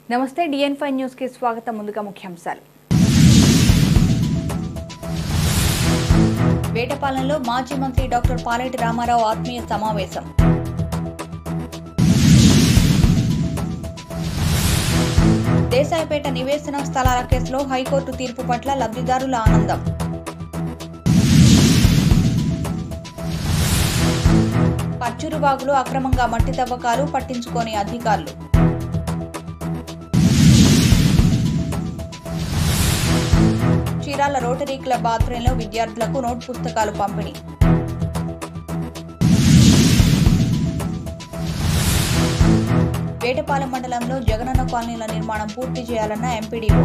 నమస్తే డిఎన్ five news కి స్వాగతం ముందుగా ముఖ్యాంశాలు వేటపాలెంలో మాజీ మంత్రి డాక్టర్ పాలేటి రామారావు ఆత్మీయ సమావేశం దేశాయపేట నివేశన స్థలాల కేసులో హైకోర్టు తీర్పు పట్ల లబ్ధిదారుల ఆనందం పచ్చూరుబాగులో అక్రమంగా మట్టి తవ్వకాలు పట్టించుకోని అధికారులు చీరాల రోటరీ క్లబ్ ఆధ్వర్యంలో విద్యార్థులకు నోట్ పుస్తకాలు పంపిణీ వేటపాలెం మండలంలో జగనన్న కాలనీల నిర్మాణం పూర్తి చేయాలన్న ఎంపీడీఓ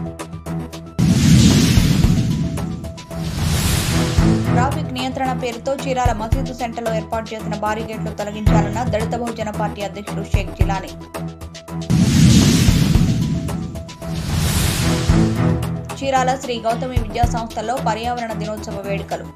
ట్రాఫిక్ నియంత్రణ పేరుతో చీరాల మసీదు సెంటర్లో ఏర్పాటు చేసిన బారిగేట్లు తొలగించాలన్న దళిత బహుజన పార్టీ అధ్యక్షుడు షేక్ జిలానీ చీరాల శ్రీ గౌతమి విద్యా సంస్థల్లో పర్యావరణ దినోత్సవ వేడుకలు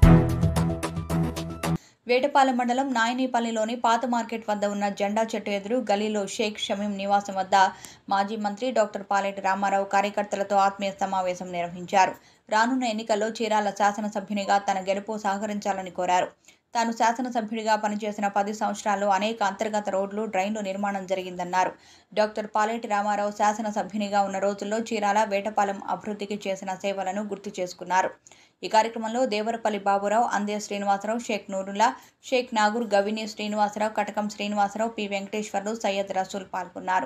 వేటపాలెం మండలం నాయనీపల్లిలోని పాత మార్కెట్ వద్ద ఉన్న జెండా చెట్టు ఎదురు గలీలో షేక్ షమీం నివాసం వద్ద మాజీ మంత్రి డాక్టర్ పాలెటి రామారావు కార్యకర్తలతో ఆత్మీయ సమావేశం నిర్వహించారు రానున్న ఎన్నికల్లో చీరాల శాసనసభ్యునిగా తన గెలుపు సహకరించాలని కోరారు తాను శాసనసభ్యుడిగా పనిచేసిన పది సంవత్సరాల్లో అనేక అంతర్గత రోడ్లు డ్రైన్లు నిర్మాణం జరిగిందన్నారు డాక్టర్ పాలేటి రామారావు శాసనసభ్యునిగా ఉన్న రోజుల్లో చీరాల వేటపాలెం అభివృద్ధికి చేసిన సేవలను గుర్తు చేసుకున్నారు ఈ కార్యక్రమంలో దేవరపల్లి బాబురావు అందే శ్రీనివాసరావు షేక్ నూరుల్లా షేక్ నాగూర్ గవిని శ్రీనివాసరావు కటకం శ్రీనివాసరావు పి వెంకటేశ్వర్లు సయ్యద్ రసూల్ పాల్గొన్నారు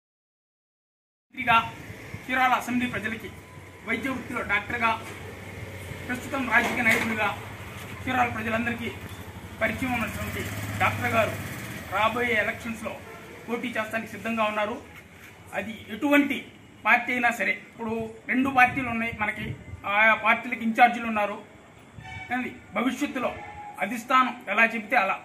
మంత్రిగా చీరాల అసెంబ్లీ ప్రజలకి వైద్య వృత్తిలో డాక్టర్గా ప్రస్తుతం రాజకీయ నాయకుడిగా చీరాల ప్రజలందరికీ పరిచయం ఉన్నటువంటి డాక్టర్ గారు రాబోయే ఎలక్షన్స్లో పోటీ చేస్తానికి సిద్ధంగా ఉన్నారు అది ఎటువంటి పార్టీ అయినా సరే ఇప్పుడు రెండు పార్టీలు ఉన్నాయి మనకి ఆయా పార్టీలకు ఇన్ఛార్జీలు ఉన్నారు ఏంది భవిష్యత్తులో అధిష్టానం ఎలా చెబితే అలా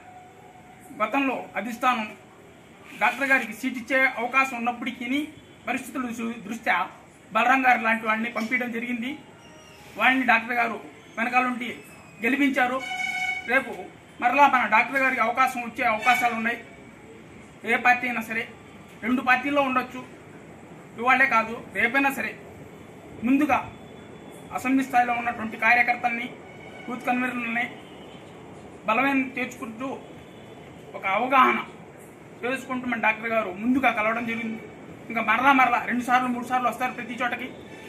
గతంలో అధిష్టానం డాక్టర్ గారికి సీట్ ఇచ్చే అవకాశం ఉన్నప్పటికీ పరిస్థితులు చూ- దృష్ట్యా బలరాం గారు లాంటి వాడిని పంపించడం జరిగింది వాడిని డాక్టర్ గారు వెనకాల నుండి గెలిపించారు రేపు మరలా మన డాక్టర్ గారికి అవకాశం వచ్చే అవకాశాలు ఉన్నాయి ఏ పార్టీ అయినా సరే రెండు పార్టీల్లో ఉండొచ్చు ఇవాళే కాదు రేపైనా సరే ముందుగా అసెంబ్లీ స్థాయిలో ఉన్నటువంటి కార్యకర్తల్ని బూత్ కన్వీనర్లని బలమైన చేర్చుకుంటూ ఒక అవగాహన చేసుకుంటూ మన డాక్టర్ గారు ముందుగా కలవడం జరిగింది ఇంకా మరలా మరలా రెండు సార్లు మూడు సార్లు వస్తారు ప్రతి చోటకి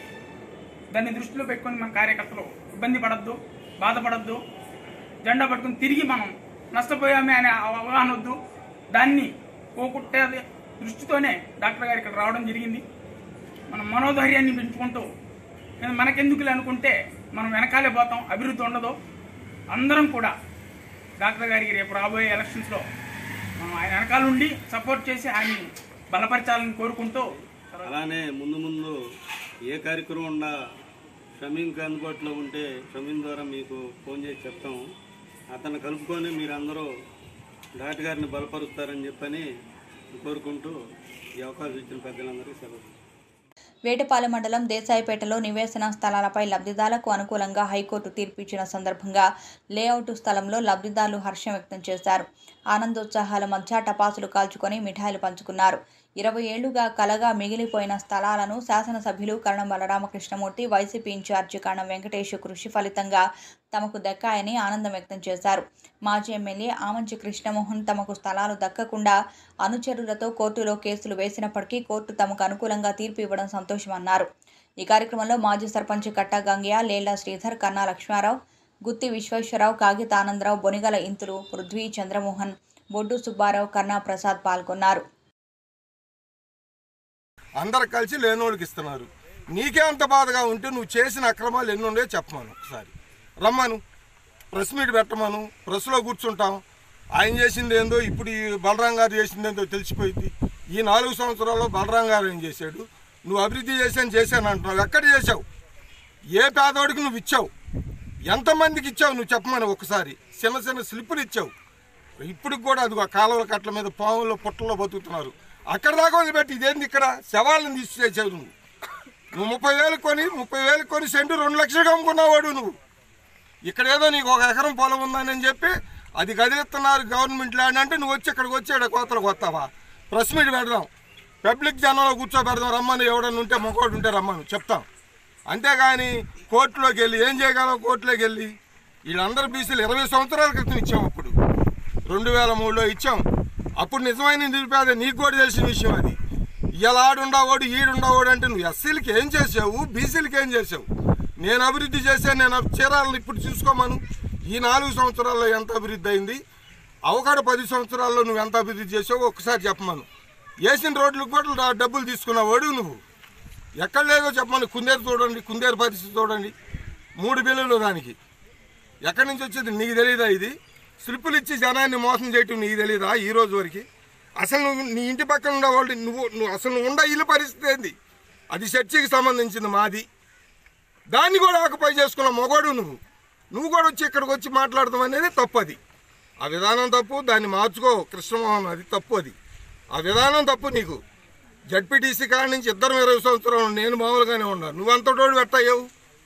దాన్ని దృష్టిలో పెట్టుకొని మన కార్యకర్తలు ఇబ్బంది పడద్దు బాధపడద్దు జెండా పట్టుకుని తిరిగి మనం నష్టపోయామే అనే అవగాహన వద్దు దాన్ని పోగొట్టే దృష్టితోనే డాక్టర్ గారు ఇక్కడ రావడం జరిగింది మన మనోధైర్యాన్ని పెంచుకుంటూ "నేను మనకెందుకులే అనుకుంటే మనం వెనకాలే పోతాం అభివృద్ధి ఉండదు అందరం కూడా డాక్టర్ గారికి రేపు రాబోయే ఎలక్షన్స్లో మనం ఆయన వెనకాల ఉండి సపోర్ట్ చేసి ఆయన్ని బలపరచాలని కోరుకుంటూ అలానే ముందు ముందు ఏ కార్యక్రమం ఉన్నా షమీన్కి అందుబాటులో ఉంటే షమీన్ ద్వారా మీకు ఫోన్ చేసి చెప్తాం అతను కలుపుకొని మీరందరూ డాక్టర్ గారిని బలపరుస్తారని చెప్పని కోరుకుంటూ ఈ అవకాశం ఇచ్చిన పెద్దలందరికీ సెలవు వేటపాలెం మండలం దేశాయిపేటలో నివేశన స్థలాలపై లబ్ధిదారులకు అనుకూలంగా హైకోర్టు తీర్పు ఇచ్చిన సందర్భంగా లేఅవుట్ స్థలంలో లబ్ధిదారులు హర్షం వ్యక్తం చేశారు ఆనందోత్సాహాల మధ్య టపాసులు కాల్చుకొని మిఠాయిలు పంచుకున్నారు ఇరవై ఏళ్లుగా కలగా మిగిలిపోయిన స్థలాలను శాసనసభ్యులు కరణం బలరామకృష్ణమూర్తి వైసీపీ ఇన్ఛార్జి కరణం వెంకటేష్ కృషి ఫలితంగా తమకు దక్కాయని ఆనందం వ్యక్తం చేశారు మాజీ ఎమ్మెల్యే ఆమంచి కృష్ణమోహన్ తమకు స్థలాలు దక్కకుండా అనుచరులతో కోర్టులో కేసులు వేసినప్పటికీ కోర్టు తమకు అనుకూలంగా తీర్పు ఇవ్వడం సంతోషమన్నారు ఈ కార్యక్రమంలో మాజీ సర్పంచ్ కట్టా గంగయ్య లేళ్ల శ్రీధర్ కన్నా లక్ష్మారావు గుత్తి విశ్వేశ్వరరావు కాగిత ఆనందరావు బొనిగల ఇంతులు పృథ్వీ చంద్రమోహన్ బొడ్డు సుబ్బారావు కన్నా ప్రసాద్ పాల్గొన్నారు అందరు కలిసి లేనోళ్ళకి ఇస్తున్నారు నీకే అంత బాధగా ఉంటే నువ్వు చేసిన అక్రమాలు ఎన్ని ఉన్నాయో చెప్పమను ఒకసారి రమ్మను ప్రెస్ మీట్ పెట్టమను ప్రెస్లో కూర్చుంటాం ఆయన చేసింది ఏందో ఇప్పుడు ఈ బలరాం గారు చేసింది ఏందో తెలిసిపోయింది ఈ నాలుగు సంవత్సరాల్లో బలరాం గారు ఏం చేశాడు నువ్వు అభివృద్ధి చేశాను చేశాను అంటున్నావు ఎక్కడ చేశావు ఏ పేదోడికి నువ్వు ఇచ్చావు ఎంతమందికి ఇచ్చావు నువ్వు చెప్పమని ఒకసారి చిన్న చిన్న స్లిప్పులు ఇచ్చావు ఇప్పటికి కూడా అది కాలువల కట్ల మీద పాములు పుట్టల్లో బతుకుతున్నారు అక్కడ దాకా వదిలిపెట్టి ఇదేంది ఇక్కడ శవాలను తీసి చేసావు నువ్వు నువ్వు ముప్పై వేలు కొని ముప్పై వేలు కొని సెంటు రెండు లక్షలు అమ్ముకున్నావాడు నువ్వు ఇక్కడ ఏదో నీకు ఒక ఎకరం పొలం ఉందని చెప్పి అది కదిలిస్తున్నారు గవర్నమెంట్ ల్యాండ్ అంటే నువ్వు వచ్చి ఇక్కడికి వచ్చాడు కోతలకు వస్తావా ప్రెస్ మీట్ పెడదాం పబ్లిక్ జనంలో కూర్చోబెడదాం రమ్మని ఎవడన్నా ఉంటే మొక్కోడు ఉంటే రమ్మను చెప్తాం అంతేగాని కోర్టులోకి వెళ్ళి ఏం చేయగలం కోర్టులోకి వెళ్ళి వీళ్ళందరూ బీసీలు ఇరవై సంవత్సరాల క్రితం ఇచ్చాం అప్పుడు రెండు వేల మూడులో ఇచ్చాం అప్పుడు నిజమైన నిరుపేద నీకు కూడా తెలిసిన విషయం అది ఇలా ఆడుండవాడు ఈడుండవాడు అంటే నువ్వు ఎస్సీలకి ఏం చేసావు బీసీలకి ఏం చేసావు నేను అభివృద్ధి చేశాను నేను చీరాలను ఇప్పుడు చూసుకోమను ఈ నాలుగు సంవత్సరాల్లో ఎంత అభివృద్ధి అయింది అవకాడ పది సంవత్సరాల్లో నువ్వు ఎంత అభివృద్ధి చేసావు ఒక్కసారి చెప్పమను వేసిన రోడ్లకు కూడా డా- డబ్బులు తీసుకున్నావాడు నువ్వు ఎక్కడ లేదో చెప్పమని కుందేరు చూడండి కుందేరు పరిస్థితి చూడండి మూడు బిల్లులు దానికి ఎక్కడి నుంచి వచ్చింది నీకు తెలియదా ఇది స్లిప్పులు ఇచ్చి జనాన్ని మోసం చేయటం నీకు తెలియదా ఈ రోజు వరకు అసలు నువ్వు నీ ఇంటి పక్కన ఉండేవాళ్ళు నువ్వు నువ్వు అసలు నువ్వు ఉండ ఇల్లు పరిస్థితి ఏంది అది చర్చికి సంబంధించింది మాది దాన్ని కూడా ఆకుపై చేసుకున్న మొగోడు నువ్వు నువ్వు కూడా వచ్చి ఇక్కడికి వచ్చి మాట్లాడతాం అనేది తప్పు అది ఆ విధానం తప్పు దాన్ని మార్చుకో కృష్ణమోహన్ అది తప్పు అది ఆ విధానం తప్పు నీకు జడ్పీటీసీ కాడ నుంచి ఇద్దరం ఇరవై సంవత్సరాలు నేను మామూలుగానే ఉన్నాను నువ్వు అంతటోడు పెట్టావు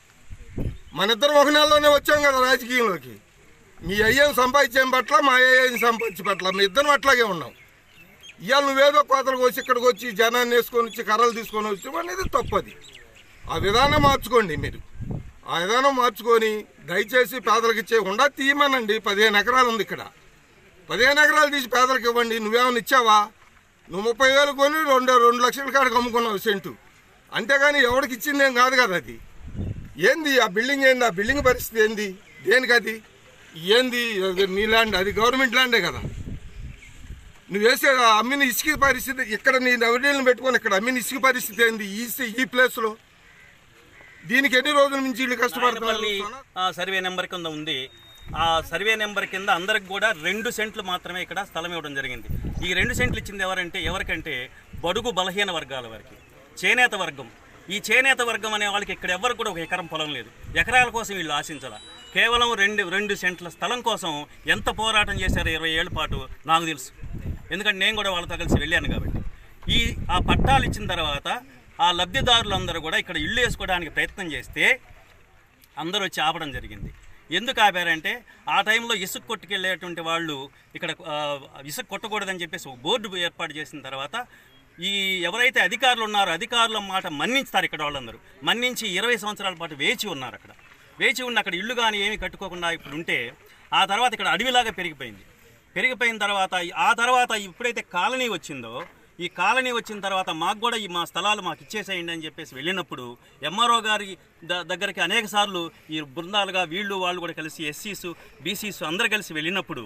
మన ఇద్దరం ఒక నెలలోనే వచ్చాం కదా రాజకీయంలోకి మీ అయ్యేం సంపాదించేం పట్ల మా అయ్యేం సంపాదించి పట్ల మీ ఇద్దరం అట్లాగే ఉన్నాం ఇవాళ నువ్వేదో కోతలకు వచ్చి ఇక్కడికి వచ్చి జనాన్ని వేసుకొని వచ్చి కర్రలు తీసుకొని వచ్చి అనేది తప్పది ఆ విధానం మార్చుకోండి మీరు ఆ విధానం మార్చుకొని దయచేసి పేదలకు ఇచ్చే ఉండా తీయమనండి పదిహేను ఎకరాలు ఉంది ఇక్కడ పదిహేను ఎకరాలు తీసి పేదలకు ఇవ్వండి నువ్వేమైనా ఇచ్చావా నువ్వు ముప్పై వేలు కొని రెండు రెండు లక్షల కాడికి అమ్ముకున్నావు సెంటు అంతేగాని ఎవరికి ఇచ్చిందేం కాదు కదా అది ఏంది ఆ బిల్డింగ్ ఏంది ఆ బిల్డింగ్ పరిస్థితి ఏంది దేనికి అది ఏంది అది నీ ల్యాండ్ అది గవర్నమెంట్ ల్యాండే కదా నువ్వు వేసే ఆ అమ్మిన ఇసుక పరిస్థితి ఇక్కడ నీ నవడీలను పెట్టుకొని ఇక్కడ అమ్మిన ఇసుక పరిస్థితి ఏంది ఈ సి- ఈ ప్లేస్లో దీనికి ఎన్ని రోజుల నుంచి వీళ్ళు కష్టపడుతున్నారు నాయనపల్లి ఆ, సర్వే నెంబర్ కింద ఉంది ఆ సర్వే నెంబర్ కింద అందరికి కూడా రెండు సెంట్లు మాత్రమే ఇక్కడ స్థలం ఇవ్వడం జరిగింది ఈ రెండు సెంట్లు ఇచ్చింది ఎవరంటే ఎవరికంటే బడుగు బలహీన వర్గాల వారికి చేనేత వర్గం ఈ చేనేత వర్గం అనే వాళ్ళకి ఇక్కడ ఎవరు కూడా ఒక ఎకరం పొలం లేదు ఎకరాల కోసం వీళ్ళు ఆశించాల కేవలం రెండు రెండు సెంట్ల స్థలం కోసం ఎంత పోరాటం చేశారో ఇరవై ఏళ్ళ పాటు నాకు తెలుసు ఎందుకంటే నేను కూడా వాళ్ళతో కలిసి వెళ్ళాను కాబట్టి ఈ ఆ పట్టాలు ఇచ్చిన తర్వాత ఆ లబ్ధిదారులందరూ కూడా ఇక్కడ ఇల్లు వేసుకోవడానికి ప్రయత్నం చేస్తే అందరూ వచ్చి ఆపడం జరిగింది ఎందుకు ఆపారంటే ఆ టైంలో ఇసుక కొట్టుకెళ్ళేటువంటి వాళ్ళు ఇక్కడ ఆ, ఇసుక కొట్టకూడదని చెప్పేసి ఒక బోర్డు ఏర్పాటు చేసిన తర్వాత ఈ ఎవరైతే అధికారులు ఉన్నారో అధికారుల మాట మన్నించుతారు ఇక్కడ వాళ్ళందరూ మన్నించి ఇరవై సంవత్సరాల పాటు వేచి ఉన్నారు అక్కడ వేచి ఉన్న అక్కడ ఇల్లు కానీ ఏమీ కట్టుకోకుండా ఇప్పుడు ఉంటే ఆ తర్వాత ఇక్కడ అడవిలాగా పెరిగిపోయింది పెరిగిపోయిన తర్వాత ఆ తర్వాత ఎప్పుడైతే కాలనీ వచ్చిందో ఈ కాలనీ వచ్చిన తర్వాత మాకు కూడా ఈ మా స్థలాలు మాకు ఇచ్చేసేయండి అని చెప్పేసి వెళ్ళినప్పుడు ఎంఆర్ఓ గారి ద- దగ్గరికి అనేక సార్లు ఈ బృందాలుగా వీళ్ళు వాళ్ళు కూడా కలిసి ఎస్సీస్ బీసీస్ అందరు కలిసి వెళ్ళినప్పుడు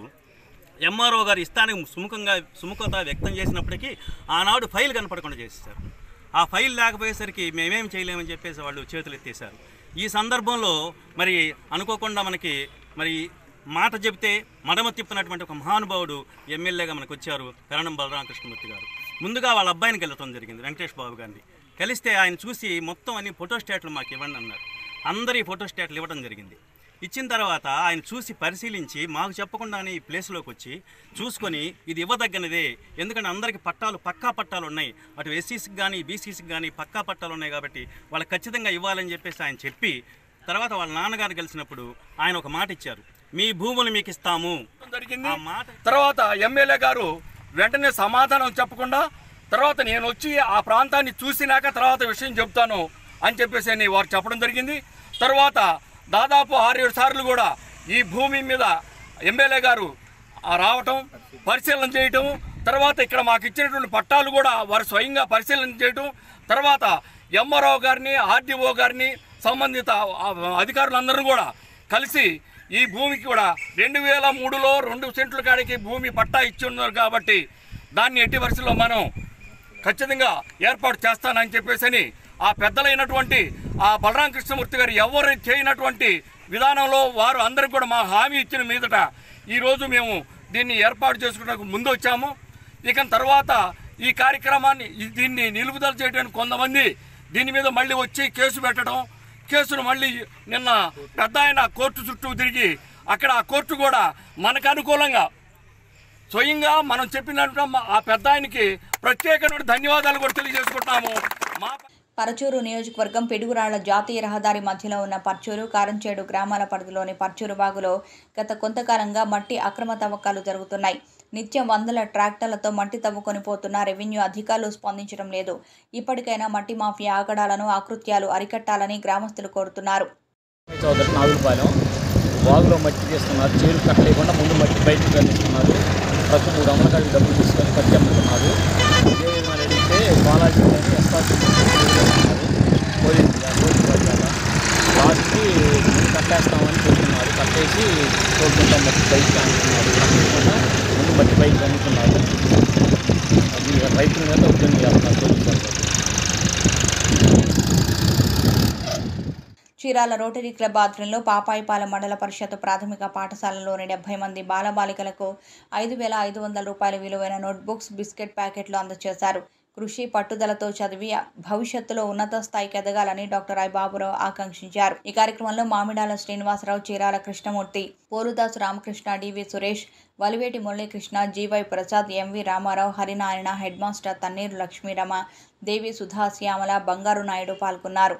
ఎంఆర్ఓ గారు ఇస్తానికి సుముఖంగా సుముఖత వ్యక్తం చేసినప్పటికీ ఆనాడు ఫైల్ కనపడకుండా చేసేసారు ఆ ఫైల్ లేకపోయేసరికి మేమేం చేయలేమని చెప్పేసి వాళ్ళు చేతులు ఎత్తేసారు ఈ సందర్భంలో మరి అనుకోకుండా మనకి మరి మాట చెబితే మడమ తిప్పినటువంటి ఒక మహానుభావుడు ఎమ్మెల్యేగా మనకు వచ్చారు కరణం బలరామకృష్ణమూర్తి గారు ముందుగా వాళ్ళ అబ్బాయిని కలవటం జరిగింది వెంకటేష్ బాబు గారిని కలిస్తే ఆయన చూసి మొత్తం అన్ని ఫోటో స్టేట్లు మాకు ఇవ్వండి అన్నారు అందరి ఫోటో స్టేట్లు ఇవ్వడం జరిగింది ఇచ్చిన తర్వాత ఆయన చూసి పరిశీలించి మాకు చెప్పకుండానే ఈ ప్లేస్లోకి వచ్చి చూసుకొని ఇది ఇవ్వదగ్గనిదే ఎందుకంటే అందరికీ పట్టాలు పక్కా పట్టాలు ఉన్నాయి అటు ఎస్సీస్కి కానీ బీసీస్కి కానీ పక్కా పట్టాలు ఉన్నాయి కాబట్టి వాళ్ళకి ఖచ్చితంగా ఇవ్వాలని చెప్పేసి ఆయన చెప్పి తర్వాత వాళ్ళ నాన్నగారు కలిసినప్పుడు ఆయన ఒక మాట ఇచ్చారు మీ భూములు మీకు ఇస్తాము జరిగింది ఆ మాట తర్వాత ఎమ్మెల్యే గారు వెంటనే సమాధానం చెప్పకుండా తర్వాత నేను వచ్చి ఆ ప్రాంతాన్ని చూసినాక తర్వాత విషయం చెప్తాను అని చెప్పేసి అని వారు చెప్పడం జరిగింది తర్వాత దాదాపు ఆరేడు సార్లు కూడా ఈ భూమి మీద ఎమ్మెల్యే గారు ఆ రావటం పరిశీలన చేయటం తర్వాత ఇక్కడ మాకు ఇచ్చినటువంటి పట్టాలు కూడా వారు స్వయంగా పరిశీలన చేయటం తర్వాత ఎంఆర్ఓ గారిని ఆర్డీఓ గారిని సంబంధిత ఆ, అధికారులందరూ కూడా కలిసి ఈ భూమికి కూడా రెండు వేల మూడులో రెండు సెంట్ల కాడికి భూమి పట్టా ఇచ్చి ఉన్నారు కాబట్టి దాన్ని ఎట్టి వరుసలో మనం ఖచ్చితంగా ఏర్పాటు చేస్తానని చెప్పేసి ఆ పెద్దలైనటువంటి ఆ బలరామ కృష్ణమూర్తి గారు ఎవరు చేయనటువంటి విధానంలో వారు అందరికి కూడా మా హామీ ఇచ్చిన మీదట ఈరోజు మేము దీన్ని ఏర్పాటు చేసుకున్నకు ముందు వచ్చాము ఇక తర్వాత ఈ కార్యక్రమాన్ని ఈ- దీన్ని నిలుపుదల చేయడానికి కొంతమంది దీని మీద మళ్ళీ వచ్చి కేసు పెట్టడం కేసును మళ్ళీ నిన్న పెద్ద ఆయన కోర్టు చుట్టూ తిరిగి అక్కడ ఆ కోర్టు కూడా మనకు అనుకూలంగా స్వయంగా మనం చెప్పినట్టు ఆ పెద్ద ఆయనకి ప్రత్యేకమైన ధన్యవాదాలు కూడా తెలియజేసుకుంటాము మా పరచూరు నియోజకవర్గం పిడుగురాళ్ల జాతీయ రహదారి మధ్యలో ఉన్న పర్చూరు కారంచేడు గ్రామాల పరిధిలోని పర్చూరు బాగులో గత కొంతకాలంగా మట్టి అక్రమ తవ్వకాలు జరుగుతున్నాయి నిత్యం వందల ట్రాక్టర్లతో మట్టి తవ్వుకొని పోతున్న రెవెన్యూ అధికారులు స్పందించడం లేదు ఇప్పటికైనా మట్టి మాఫియా ఆగడాలను ఆకృత్యాలు అరికట్టాలని గ్రామస్తులు కోరుతున్నారు చౌదరి నాగులపాలెం వాగులో మట్టి తీస్తున్నారు చేరు కట్టలేకుండా ముందు మట్టి బయటకు కనిపిస్తున్నారు ప్రతి మూడు వందల కాడికి డబ్బులు తీసుకొని కట్టి అమ్ముతున్నారు ఇదే విధంగా అడిగితే బాలాజీ అని ఎస్ఆర్సీ పోలీసు పోలీసు పడ్డాక లాస్ట్కి ముందు కట్టేస్తామని చెప్తున్నారు కట్టేసి చూడకుండా మట్టి బయటకు అమ్ముతున్నారు కట్టకుండా ముందు మట్టి బయటకు అమ్ముతున్నారు అది రైతుల మీద ఉద్యమం చేస్తున్నారు పోలీసు వాళ్ళు చీరాల రోటరీ క్లబ్ ఆధ్వర్యంలో పాపాయిపాలెం మండల పరిషత్ ప్రాథమిక పాఠశాలలోని డెబ్బై మంది బాలబాలికలకు ఐదు వేల ఐదు వందల రూపాయల విలువైన నోట్బుక్స్ బిస్కెట్ ప్యాకెట్లు అందజేశారు కృషి పట్టుదలతో చదివి భవిష్యత్తులో ఉన్నత స్థాయికి ఎదగాలని డాక్టర్ ఐ బాబురావు ఆకాంక్షించారు ఈ కార్యక్రమంలో Mamidala Srinivasarao Chirala Krishnamurthy Poludasu Ramakrishna DV Suresh Valiveti Muralikrishna GY Prasad MV Ramarao Harinarayana head master Tanneeru Lakshmirama Devi Sudha Shyamala Bangaru Naidu పాల్గొన్నారు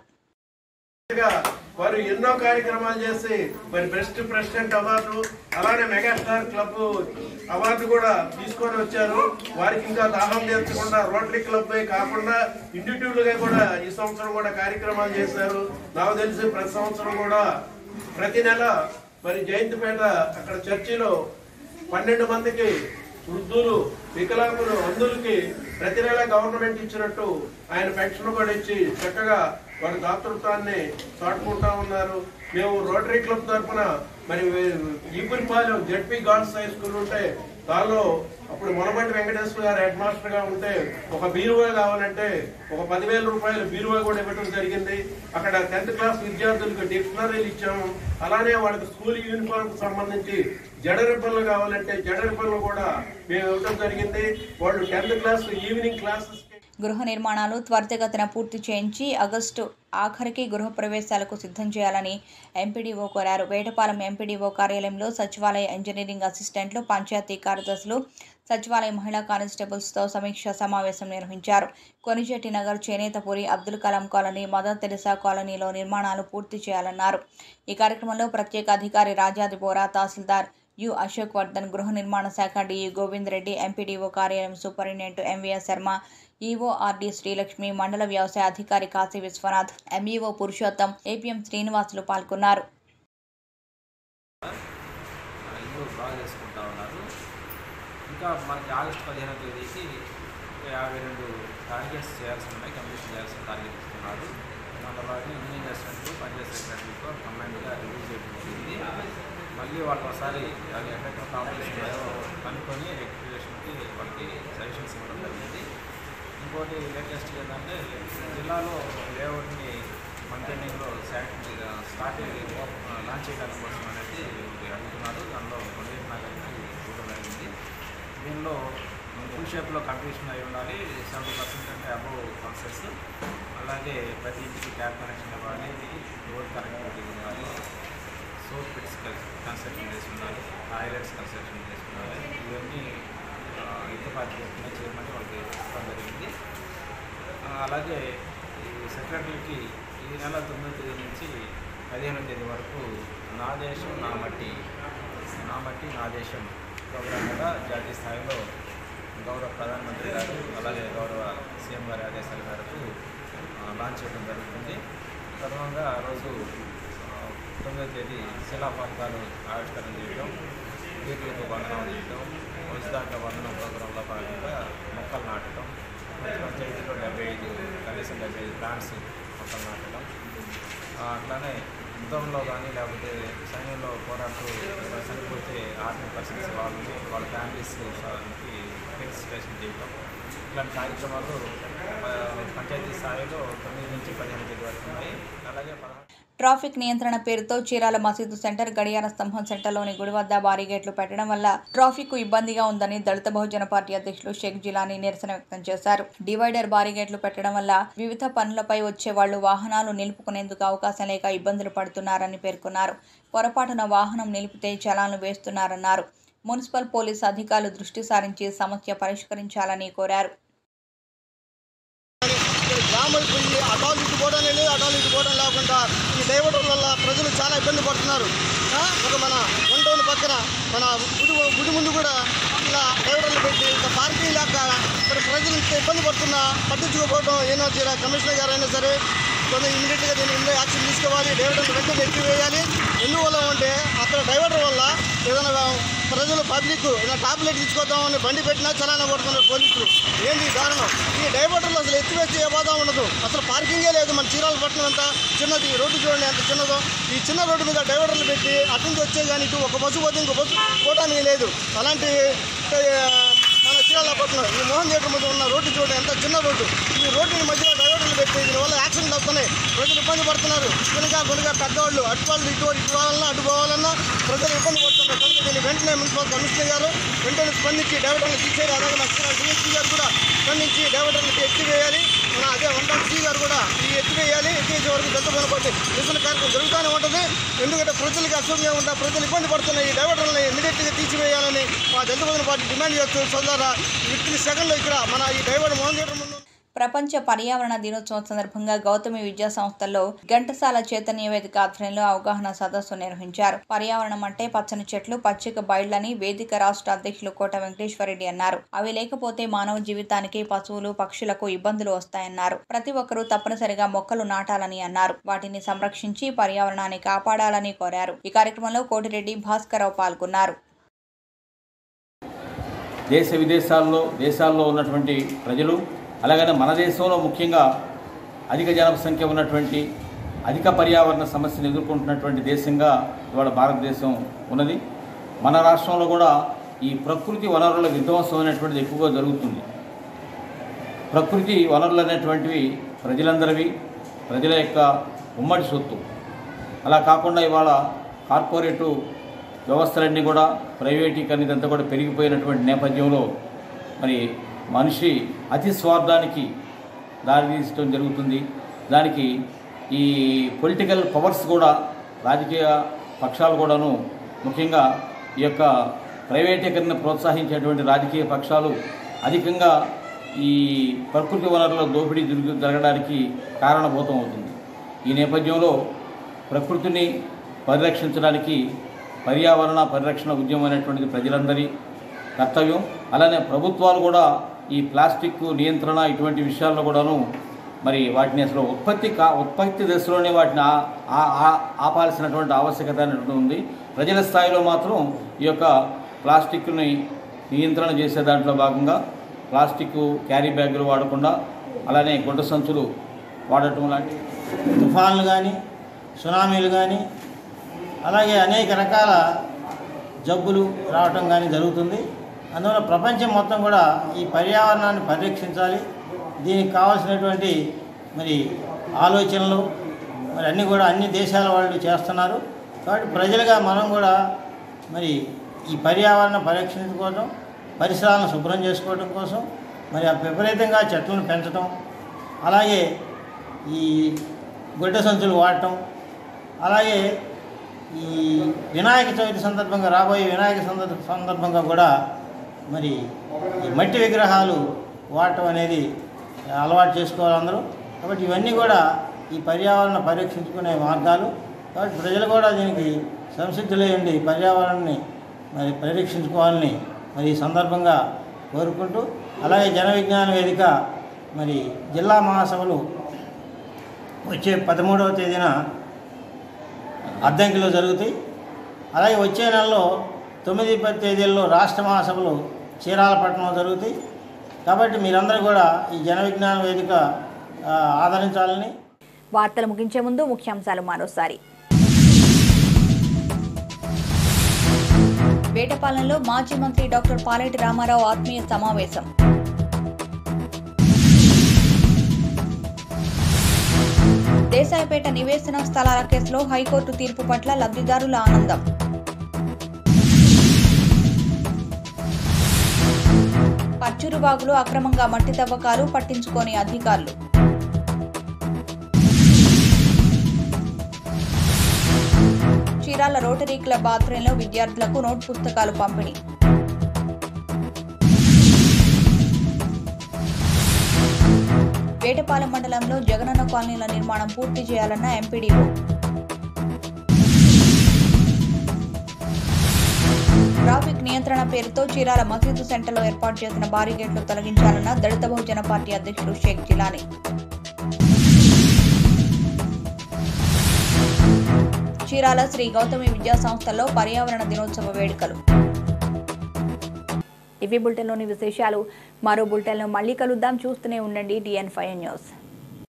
గా వారు ఎన్నో కార్యక్రమాలు చేసి మరి బెస్ట్ ప్రెసిడెంట్ అవార్డు అలానే మెగాస్టార్ క్లబ్ అవార్డు కూడా తీసుకొని వచ్చారు వారికి ఇంకా దాహం తీర్చకుండా రోటరీ క్లబ్ కాకుండా ఇండివిజువల్ గా కూడా ఈ సంవత్సరం కూడా కార్యక్రమాలు చేశారు నాకు తెలిసి ప్రతి సంవత్సరం కూడా ప్రతి నెల మరి జయంతిపేట అక్కడ చర్చిలో పన్నెండు మందికి వృద్ధులు వికలాంగులు అందులకి ప్రతి నెల గవర్నమెంట్ ఇచ్చినట్టు ఆయన పెన్షన్ కూడా ఇచ్చి చక్కగా వారి దాతృత్వాన్ని చాటుకుంటా ఉన్నారు మేము రోటరీ క్లబ్ తరఫున మరి Epurupalem ZP girls high school ఉంటే దానిలో అప్పుడు మొనబంటి వెంకటేశ్వర గారు హెడ్ మాస్టర్ గా ఉంటే ఒక బీరువా కావాలంటే ఒక పదివేల రూపాయలు బీరువా కూడా ఇవ్వడం జరిగింది అక్కడ టెన్త్ క్లాస్ విద్యార్థులకు డిక్షనరీలు ఇచ్చాము అలానే వాళ్ళకి స్కూల్ యూనిఫామ్ సంబంధించి జడరిపన్లు కావాలంటే జడరిపన్లు కూడా మేము ఇవ్వడం జరిగింది వాళ్ళు టెన్త్ క్లాస్ ఈవినింగ్ క్లాసెస్ గృహ నిర్మాణాలు త్వరితగతిన పూర్తి చేయించి ఆగస్టు ఆఖరికి గృహ ప్రవేశాలకు సిద్ధం చేయాలని ఎంపీడీఓ కోరారు వేటపాలెం ఎంపీడీఓ కార్యాలయంలో సచివాలయ ఇంజనీరింగ్ అసిస్టెంట్లు పంచాయతీ కార్యదర్శులు సచివాలయ మహిళా కానిస్టేబుల్స్తో సమీక్ష సమావేశం నిర్వహించారు Konichetti Nagar Chenethapuri Abdul Kalam colony mother Teresa కాలనీలో నిర్మాణాలు పూర్తి చేయాలన్నారు ఈ కార్యక్రమంలో ప్రత్యేక అధికారి రాజాది బోరా తహసీల్దార్ యు అశోక్ వర్ధన్ గృహ నిర్మాణ శాఖ డిఈ గోవింద్ రెడ్డి ఎంపీడీఓ కార్యాలయం superintendent MVS Sharma EO RD Srilakshmi మండల వ్యవసాయ అధికారి కాశీ విశ్వనాథ్ ఎంఈఓ పురుషోత్తం ఏపీఎం శ్రీనివాసులు పాల్గొన్నారు ఇల్లు బాగా చేసుకుంటా ఉన్నారు ఇంకా మనకి ఆగస్టు పదిహేనవ తేదీకి యాభై రెండు టార్గెట్స్ చేయాల్సి ఉన్నాయి కంప్లీషన్ చేయాల్సిన టార్గెట్ ఇస్తున్నారు దాంట్లో భాగంగా ఇంజనీరింగ్ అసిస్టెంట్లు పంచాయత్ సెక్రటరీతో కంబైన్డ్గా రివ్యూ చేయడం జరిగింది మళ్ళీ వాళ్ళకి ఒకసారి అది ఎక్కడ ప్రాబ్లమ్స్ ఉన్నాయో కనుక్కొని రెక్టిఫికేషన్కి వాళ్ళకి సజెషన్స్ ఇవ్వడం జరిగింది ఇంకోటి లేటెస్ట్ ఏంటంటే జిల్లాలో లేఅవుట్ని మంటైనింగ్లో స్టార్ట్ లాంచ్ చేయడానికి కోసం అనేది అడుగుతున్నారు దానిలో కొన్ని నగర్కి చూడడం జరిగింది దీనిలో ఫుల్ షేప్లో కంప్లీషన్ అయి ఉండాలి సెవెంటీ పర్సెంట్ అంటే అబోవ్ కాన్సెప్ట్స్ అలాగే ప్రతి ఇంటికి ట్యాప్ కనెక్షన్ ఇవ్వాలి రోడ్ కనెక్టివిటీ ఉండాలి సోప్ పిట్స్ కన్స్ట్రక్షన్ చేసి ఉండాలి టాయిలెట్స్ కన్స్ట్రక్షన్ చేసి ఉండాలి ఇవన్నీ ఇంటి పార్టీ చేయమంటే వాళ్ళకి ఇవ్వడం జరిగింది ఆ, అలాగే ఈ సెక్రటరీకి ఈ నెల తొమ్మిదో తేదీ నుంచి పదిహేనో తేదీ వరకు నా దేశం నా మట్టి నా మట్టి నా దేశం ప్రోగ్రాం కూడా జాతీయ స్థాయిలో గౌరవ ప్రధానమంత్రి గారు అలాగే గౌరవ సీఎం గారి ఆదేశాల మేరకు ఆ, లాంచ్ చేయడం జరుగుతుంది ప్రథమంగా ఆ రోజు ఆ, తొమ్మిదో తేదీ శిలాఫలకాలు ఆవిష్కరణ చేయడం వీరులకు వందనం చేయడం వయసుదాకా వందనం ప్రోగ్రాంలో భాగంగా మొక్కలు నాటడం ప్రతి పంచాయతీలో డెబ్బై ఐదు కనీసం డెబ్బై ఐదు ప్లాంట్స్ మొక్కలు నాటడం ఆ, అట్లానే యుద్ధంలో కానీ లేకపోతే సైన్యంలో పోరాడుతూ ఎవరైనా చనిపోతే ఆర్మీ పర్సన్స్ వాళ్ళని వాళ్ళ ఫ్యామిలీస్ ఫెలిసిటేషన్ చేయడం ఇట్లాంటి కార్యక్రమాలు ఆ, పంచాయతీ స్థాయిలో తొమ్మిది నుంచి పదిహేను తేదీ వరకు ఉన్నాయి అలాగే పదహారు ట్రాఫిక్ నియంత్రణ పేరుతో చీరాల మసీదు సెంటర్ గడియార స్తంభం సెంటర్లోని గుడి వద్ద భారీ గేట్లు పెట్టడం వల్ల ట్రాఫిక్ కు ఇబ్బందిగా ఉందని దళిత బహుజన పార్టీ అధ్యక్షులు షేక్ జిలానీ నిరసన వ్యక్తం చేశారు డివైడర్ భారీ గేట్లు పెట్టడం వల్ల వివిధ పనులపై వచ్చే వాళ్లు వాహనాలు నిలుపుకునేందుకు అవకాశం లేక ఇబ్బందులు పడుతున్నారని పేర్కొన్నారు పొరపాటున వాహనం నిలిపితే చలాన్లు వేస్తున్నారన్నారు మున్సిపల్ పోలీస్ అధికారులు దృష్టి సారించి సమస్య పరిష్కరించాలని కోరారు గ్రామాలు పోయి అటాలు ఇటుకోవడం లేదు అటాలు ఇటుకోవడం లేకుండా ఈ డైవర్ల వల్ల ప్రజలు చాలా ఇబ్బంది పడుతున్నారు ఆ, ఒక మన వన్ టౌన్ పక్కన మన గుడి గుడి ముందు కూడా ఇలా డ్రైవర్లు పెట్టి ఇంకా పార్కింగ్ లేక మరి ప్రజలు ఇంత ఇబ్బంది పడుతున్నా పట్టించుకోకపోవడం ఏనో తీరా కమిషనర్ గారు అయినా సరే కొంచెం ఇమీడియట్గా దీని మీద యాక్షన్ తీసుకోవాలి డ్రైవర్లను వెంటనే ఎత్తివేయాలి ఎందువల్ల అంటే అక్కడ డ్రైవర్ వల్ల ఏదైనా ప్రజలు పబ్లిక్ ఏదైనా టాబ్లెట్ తీసుకొద్దామని బండి పెట్టినా చలానా కొడుతున్నారు పోలీసులు ఏంది ఈ కారణం ఈ డైవర్టర్లు అసలు ఎత్తివేస్తే ఏ బాధ ఉండదు అసలు పార్కింగే లేదు మన చీరాల పట్టణం అంతా చిన్నది ఈ రోడ్డు చూడండి ఎంత చిన్నదో ఈ చిన్న రోడ్డు మీద డైవర్టర్లు పెట్టి అటు నుంచి వచ్చే కానీ ఇటు ఒక బస్సు పోతే ఇంకో బస్సు పోవడానికి లేదు అలాంటి ఏ, మన చీరాల పట్టణం ఈ మోహన్ థియేటర్ మీద ఉన్న రోడ్డు చూడండి ఎంత చిన్న రోడ్డు ఈ రోడ్డుని మధ్యలో డైవర్టర్లు పెట్టి దీనివల్ల యాక్సిడెంట్ వస్తున్నాయి ప్రజలు ఇబ్బంది పడుతున్నారు కొనుక కొనుక పెద్దవాళ్ళు అటు వాళ్ళు ఇటు వాళ్ళు ఇటు వాళ్ళన్నా అటు పోవాలన్నా ప్రజలు ఇబ్బంది పడుతున్నారు కనుక దీన్ని వెంటనే మున్సిపల్ కమిషనర్ గారు వెంటనే స్పందించి డైవర్టర్లు తీసేయాలి అలాగే మన చీరాల డిఎస్పీ గారు కూడా స్పందించి డైవర్టర్లకి ఎత్తివేయాలి మన అదే వన్ సి గారు కూడా ఈ ఎత్తివేయాలి ఎత్తివేసే వరకు పెద్ద పనుకోండి నిరసన కార్యక్రమం జరుగుతూనే ఉంటుంది ఎందుకంటే ప్రజలకు అసౌకర్యంగా ఉంటా ప్రజలు ఇబ్బంది పడుతున్నాయి ఈ డైవర్టర్లని ఇమీడియట్గా తీసివేయాలని మా దళిత పార్టీ డిమాండ్ చేస్తూ సోదరా విత్ సెకండ్లో ఇక్కడ మన ఈ డైవర్ మోహన్ థియేటర్ ముందు ప్రపంచ పర్యావరణ దినోత్సవం సందర్భంగా గౌతమి విద్యా సంస్థల్లో ఘంటసాల చైతన్య వేదిక ఆధ్వర్యంలో అవగాహన సదస్సు నిర్వహించారు పర్యావరణం అంటే పచ్చని చెట్లు పచ్చిక బయళ్లని వేదిక రాష్ట్ర అధ్యక్షులు కోట వెంకటేశ్వరరెడ్డి అన్నారు అవి లేకపోతే మానవ జీవితానికి పశువులు పక్షులకు ఇబ్బందులు వస్తాయన్నారు ప్రతి ఒక్కరూ తప్పనిసరిగా మొక్కలు నాటాలని అన్నారు వాటిని సంరక్షించి పర్యావరణాన్ని కాపాడాలని కోరారు ఈ కార్యక్రమంలో కోటిరెడ్డి భాస్కరరావు పాల్గొన్నారు దేశ విదేశాల్లో దేశాల్లో ఉన్నటువంటి ప్రజలు అలాగనే మన దేశంలో ముఖ్యంగా అధిక జనసంఖ్య ఉన్నటువంటి అధిక పర్యావరణ సమస్యను ఎదుర్కొంటున్నటువంటి దేశంగా ఇవాళ భారతదేశం ఉన్నది మన రాష్ట్రంలో కూడా ఈ ప్రకృతి వనరుల విధ్వంసం అనేటువంటిది ఎక్కువగా జరుగుతుంది ప్రకృతి వనరులు అనేటువంటివి ప్రజలందరివి ప్రజల యొక్క ఉమ్మడి సొత్తు అలా కాకుండా ఇవాళ కార్పొరేటు వ్యవస్థలన్నీ కూడా ప్రైవేటీకరణ ఇదంతా కూడా పెరిగిపోయినటువంటి నేపథ్యంలో మరి మనిషి అతి స్వార్థానికి దారితీయడం జరుగుతుంది దానికి ఈ పొలిటికల్ పవర్స్ కూడా రాజకీయ పక్షాలు కూడాను ముఖ్యంగా ఈ యొక్క ప్రైవేటీకరణ ప్రోత్సహించేటువంటి రాజకీయ పక్షాలు అధికంగా ఈ ప్రకృతి వనరుల దోపిడీ జరుగు జరగడానికి కారణభూతం అవుతుంది ఈ నేపథ్యంలో ప్రకృతిని పరిరక్షించడానికి పర్యావరణ పరిరక్షణ ఉద్యమం అనేటువంటిది ప్రజలందరి కర్తవ్యం అలానే ప్రభుత్వాలు కూడా ఈ ప్లాస్టిక్ నియంత్రణ ఇటువంటి విషయాల్లో కూడాను మరి వాటిని అసలు ఉత్పత్తి కా ఉత్పత్తి దశలోనే వాటిని ఆ- ఆ- ఆ- ఆపాల్సినటువంటి ఆవశ్యకత అనేటువంటి ఉంది ప్రజల స్థాయిలో మాత్రం ఈ యొక్క ప్లాస్టిక్ని నియంత్రణ చేసే దాంట్లో భాగంగా ప్లాస్టిక్ క్యారీ బ్యాగులు వాడకుండా అలానే గుడ్డ సంచులు వాడటం లాంటి తుఫాన్లు కానీ సునామీలు కానీ అలాగే అనేక రకాల జబ్బులు రావటం కానీ జరుగుతుంది అందువల్ల ప్రపంచం మొత్తం కూడా ఈ పర్యావరణాన్ని పరిరక్షించాలి దీనికి కావాల్సినటువంటి మరి ఆలోచనలు మరి అన్నీ కూడా అన్ని దేశాల వాళ్ళు చేస్తున్నారు కాబట్టి ప్రజలుగా మనం కూడా మరి ఈ పర్యావరణ పరిరక్షించడం కోసం పరిసరాలను శుభ్రం చేసుకోవడం కోసం మరి ఆ విపరీతంగా చెట్లను పెంచడం అలాగే ఈ గుడ్డ సంచులు వాడటం అలాగే ఈ వినాయక చవితి సందర్భంగా రాబోయే వినాయక సందర్భ సందర్భంగా కూడా మరి ఈ మట్టి విగ్రహాలు వాడటం అనేది అలవాటు చేసుకోవాలి అందరూ కాబట్టి ఇవన్నీ కూడా ఈ పర్యావరణ పరిరక్షించుకునే మార్గాలు కాబట్టి ప్రజలు కూడా దీనికి సంసిద్ధులై ఉండి పర్యావరణాన్ని మరి పరిరక్షించుకోవాలని మరి ఈ సందర్భంగా కోరుకుంటూ అలాగే జన విజ్ఞాన వేదిక మరి జిల్లా మహాసభలు వచ్చే పదమూడవ తేదీన అద్దంకిలో జరుగుతాయి అలాగే వచ్చే నెలలో తొమ్మిది పది తేదీల్లో రాష్ట్ర మహాసభలు చీరాలపట్నంలో జరుగుతాయి కాబట్టి మీరందరూ కూడా ఈ జన విజ్ఞాన వేదిక ఆ, ఆదరించాలని వార్తలు ముగించే ముందు ముఖ్యాంశాలు మరోసారి వేటపాలెంలో మాజీ మంత్రి డాక్టర్ పాలెటి రామారావు ఆత్మీయ సమావేశం దేశాయపేట నివేశన స్థలాల కేసులో హైకోర్టు తీర్పు పట్ల లబ్ధిదారుల ఆనందం పచ్చూరుబాగులో అక్రమంగా మట్టి తవ్వకాలు పట్టించుకోని అధికారులు చీరాల రోటరీ క్లబ్ ఆధ్వర్యంలో విద్యార్థులకు నోట్ పుస్తకాలు పంపిణీ వేటపాలెం మండలంలో జగనన్న కాలనీల నిర్మాణం పూర్తి చేయాలన్న ఎంపీడీఓ ట్రాఫిక్ నియంత్రణ పేరుతో చీరాల మసీదు సెంటర్లో ఏర్పాటు చేసిన బారిగేట్లు తొలగించాలన్న దళిత బహుజన పార్టీ అధ్యక్షుడు షేక్ జిలానీ చీరాల శ్రీ గౌతమి విద్యా సంస్థలో పర్యావరణ దినోత్సవ వేడుకలు ఇవి బులెటిన్లోని విశేషాలు మరో బులెటిన్లో మళ్ళీ కలుద్దాం చూస్తూనే ఉండండి డిఎన్ ఫైవ్ న్యూస్